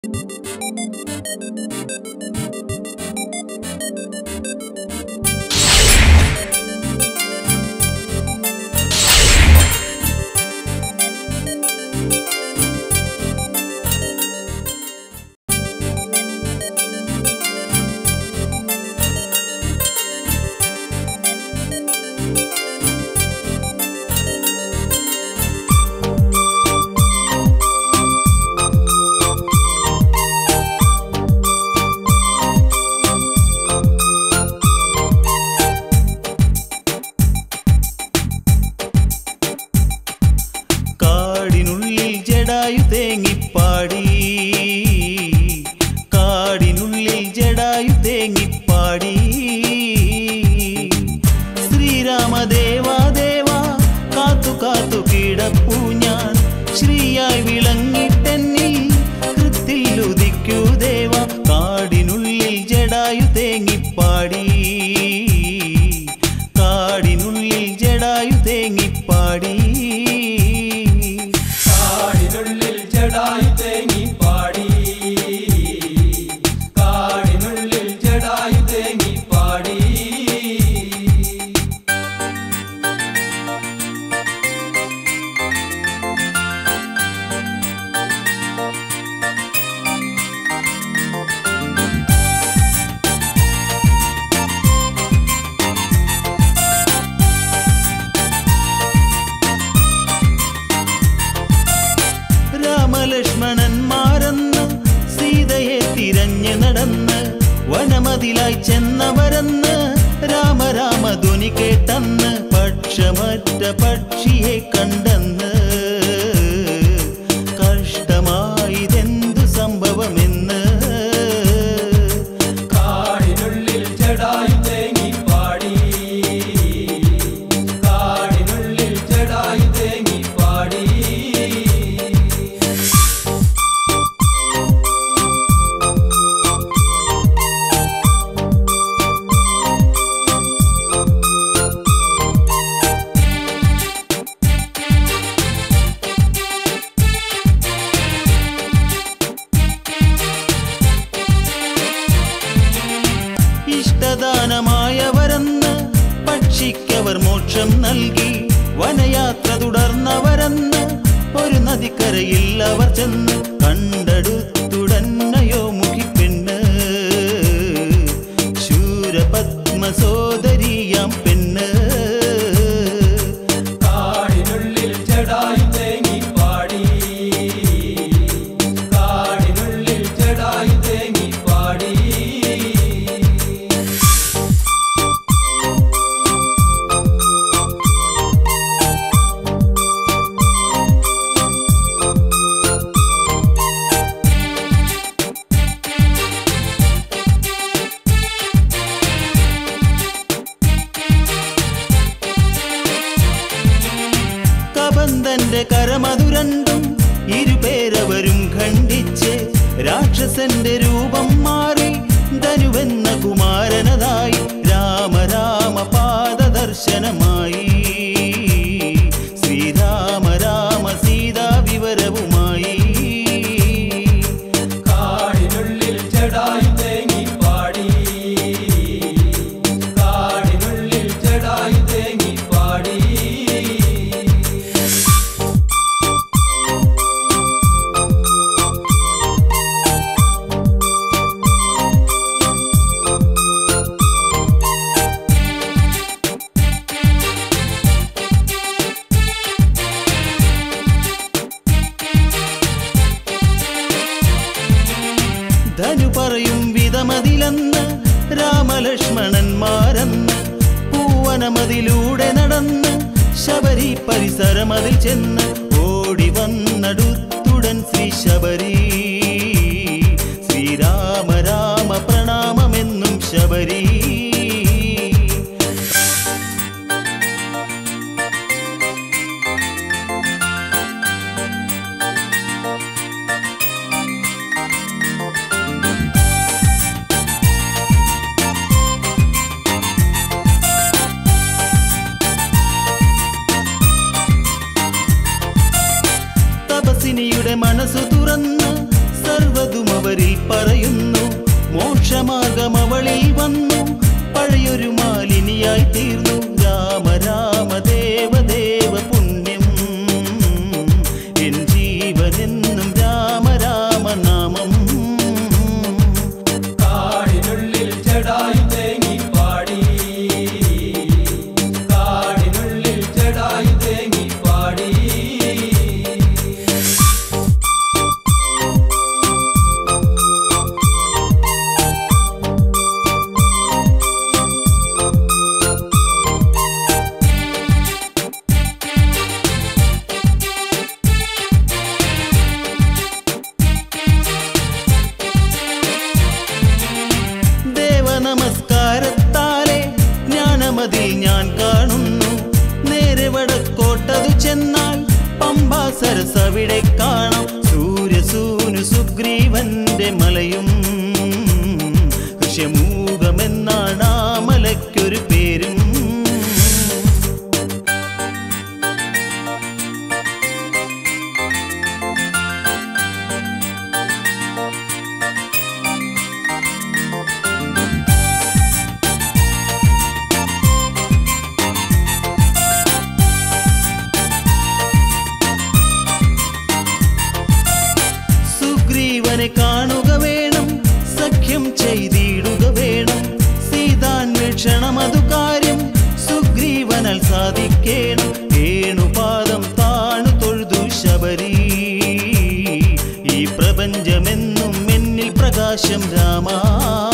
കാടിനുള്ളിൽ ജടായു തേങ്ങിപ്പാടി കാടിനുള്ളിൽ ജടായു തേങ്ങിപ്പാടി ശ്രീരാമദേവാ ദേവാ കാത്തു കാത്തു കിടപ്പൂ ഞാൻ ശ്രീയായി വിളങ്ങിട്ടെന്നിൽ കൃത്തിൽ ഉദിക്കൂ ദേവ കാടിനുള്ളിൽ ജടായു തേങ്ങിപ്പാടി കാടിനുള്ളിൽ ജടായു തേങ്ങിപ്പാടി കാടിനുള്ളിൽ ജടായി തേങ്ങി പാടി കാടിനുള്ളിൽ ജടായി തേങ്ങി പാടി രാമലക്ഷ്മണന്മാരെന്ന് സീതയെ തിരഞ്ഞു നടന്ന് വനമതിലായി ചെന്നവരെന്ന് രാമ രാമ ധ്വനി കേട്ടെന്ന് പക്ഷമറ്റ പക്ഷിയെ കണ്ടെന്ന് കഷ്ടമായതെന്തു സംഭവമെന്ന് കാടിനുള്ളിൽ ജടായി തേങ്ങി പാടി കാടിനുള്ളിൽ ജടായി തേങ്ങി പാടി ഇഷ്ടദാനമായവരെന്ന് പക്ഷിക്കവർ മോക്ഷം നൽകി വനയാത്ര തുടർന്നവരെന്ന് ഒരു നദിക്കരയിൽ അവർ ചെന്ന് കണ്ടെടുത്തുടന്നയോ മുഖിപ്പെണ്ണ് ശൂരപത്മസോദരിയാം പെണ്ണ് കാടിനുള്ളിൽ ജടായി തേങ്ങി പാടി കാടിനുള്ളിൽ ജടായി തേങ്ങി പാടി കബന്ധന്റെ കരമധുരണ്ടും ഇരുപേരവരും ഖണ്ഡിച്ച് രാക്ഷസന്റെ രൂപം മാറി ധനുവെന്ന കുമാരനതായി രാമ രാമ പാദദർശനമായി ശ്രീരാമ രാമ സീതാ വിവരവുമായി കാടിനുള്ളിൽ ജടായി തേങ്ങി പാടി കാടിനുള്ളിൽ ജടായി തേങ്ങി പാടി ധനു പറയും വിധമതിലെന്ന് രാമലക്ഷ്മണന്മാരെന്ന് പൂവനമതിലൂടെ നടന്ന് ശബരി പരിസരമതിൽ ചെന്ന് ഓടി വന്നടുത്തുടൻ ശ്രീ ശബരി ശ്രീരാമ രാമ പ്രണാമമെന്നും ശബരി തപസിനിയുടെ മനസ്സു തുറന്ന് അവരിൽ പറയുന്നു മോക്ഷമാർഗം അവളിൽ വന്നു പഴയൊരു മാലിനിയായി തീർന്നു രാമ രാമ ദേവ ദേവ പുണ്യം എൻ ജീവനെന്നും രാമ രാമ നാമം കാടിനുള്ളിൽ ചെടായി തേങ്ങി പാടി കാടിനുള്ളിൽ ചെടായി തേങ്ങി പാടി ദേവനമസ്കാരത്താലെ ജ്ഞാനമതിൽ ഞാൻ കാണുന്നു നേരെ വടക്കോട്ടതു ചെന്നാൽ പമ്പാ സരസവിടെ കാണാം സൂര്യസൂനു സുഗ്രീവന്റെ മലയും ഋഷ്യമൂകമെന്നാണ് ആ മലയ്ക്കൊരു പേരും സുഗ്രീവനെ കാണുക വേണം സഖ്യം ചെയ്തിടുക വേണം സീതാന്വേഷണം അതു കാര്യം സുഗ്രീവനാൽ സാധിക്കേണം ഏണുപാദം താണു തൊഴുതു ശബരി ഈ പ്രപഞ്ചമെന്നും എന്നിൽ പ്രകാശം രാമാ